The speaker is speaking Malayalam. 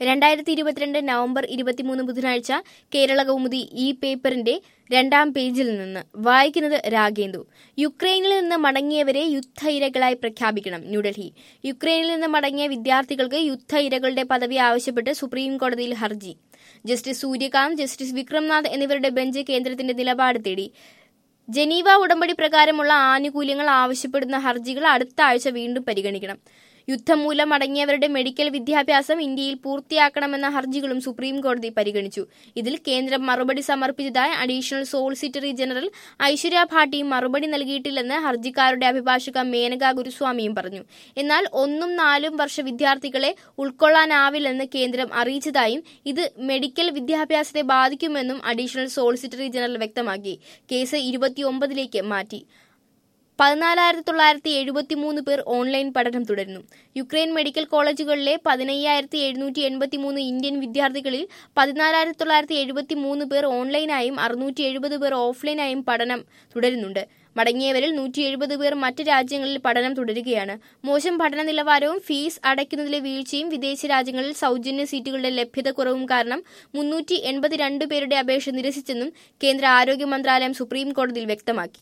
രണ്ടായിരത്തി ഇരുപത്തിരണ്ട് നവംബർ ഇരുപത്തിമൂന്ന് ബുധനാഴ്ച കേരള കൗമുദി ഈ പേപ്പറിന്റെ രണ്ടാം പേജിൽ നിന്ന് വായിക്കുന്നത് രാഗേന്ദു യുക്രൈനിൽ നിന്ന് മടങ്ങിയവരെ യുദ്ധ ഇരകളായി പ്രഖ്യാപിക്കണം ന്യൂഡൽഹി യുക്രൈനിൽ നിന്ന് മടങ്ങിയ വിദ്യാർത്ഥികൾക്ക് യുദ്ധ ഇരകളുടെ പദവി ആവശ്യപ്പെട്ട് സുപ്രീം കോടതിയിൽ ഹർജി ജസ്റ്റിസ് സൂര്യകാന്ത് ജസ്റ്റിസ് വിക്രംനാഥ് എന്നിവരുടെ ബെഞ്ച് കേന്ദ്രത്തിന്റെ നിലപാട് തേടി ജനീവ ഉടമ്പടി പ്രകാരമുള്ള ആനുകൂല്യങ്ങൾ ആവശ്യപ്പെടുന്ന ഹർജികൾ അടുത്ത ആഴ്ച വീണ്ടും പരിഗണിക്കണം യുദ്ധം മൂലം മടങ്ങിയവരുടെ മെഡിക്കൽ വിദ്യാഭ്യാസം ഇന്ത്യയിൽ പൂർത്തിയാക്കണമെന്ന ഹർജികളും സുപ്രീം കോടതി പരിഗണിച്ചു ഇതിൽ കേന്ദ്രം മറുപടി സമർപ്പിച്ചതായി അഡീഷണൽ സോളിസിറ്ററി ജനറൽ ഐശ്വര്യ ഭാട്ടിയും മറുപടി നൽകിയിട്ടില്ലെന്ന് ഹർജിക്കാരുടെ അഭിഭാഷക മേനക ഗുരുസ്വാമിയും പറഞ്ഞു എന്നാൽ ഒന്നും നാലും വർഷ വിദ്യാർത്ഥികളെ ഉൾക്കൊള്ളാനാവില്ലെന്ന് കേന്ദ്രം അറിയിച്ചതായും ഇത് മെഡിക്കൽ വിദ്യാഭ്യാസത്തെ ബാധിക്കുമെന്നും അഡീഷണൽ സോളിസിറ്ററി ജനറൽ വ്യക്തമാക്കി കേസ് ഇരുപത്തിയൊമ്പതിലേക്ക് മാറ്റി പതിനാലായിരത്തി തൊള്ളായിരത്തി എഴുപത്തി മൂന്ന് പേർ ഓൺലൈൻ പഠനം തുടരുന്നു യുക്രൈൻ മെഡിക്കൽ കോളേജുകളിലെ പതിനയ്യായിരത്തി എഴുന്നൂറ്റി എൺപത്തി മൂന്ന് ഇന്ത്യൻ വിദ്യാർത്ഥികളിൽ പതിനാലായിരത്തി തൊള്ളായിരത്തി എഴുപത്തി മൂന്ന് പേർ ഓൺലൈനായും അറുന്നൂറ്റി എഴുപത് പേർ ഓഫ്ലൈനായും പഠനം തുടരുന്നുണ്ട് മടങ്ങിയവരിൽ നൂറ്റി എഴുപത് പേർ മറ്റ് രാജ്യങ്ങളിൽ പഠനം തുടരുകയാണ് മോശം പഠന നിലവാരവും ഫീസ് അടയ്ക്കുന്നതിലെ വീഴ്ചയും വിദേശ രാജ്യങ്ങളിൽ സൗജന്യ സീറ്റുകളുടെ ലഭ്യത കുറവും കാരണം മുന്നൂറ്റി എൺപത്തിരണ്ട് പേരുടെ അപേക്ഷ നിരസിച്ചെന്നും കേന്ദ്ര ആരോഗ്യ മന്ത്രാലയം സുപ്രീം കോടതിയിൽ വ്യക്തമാക്കി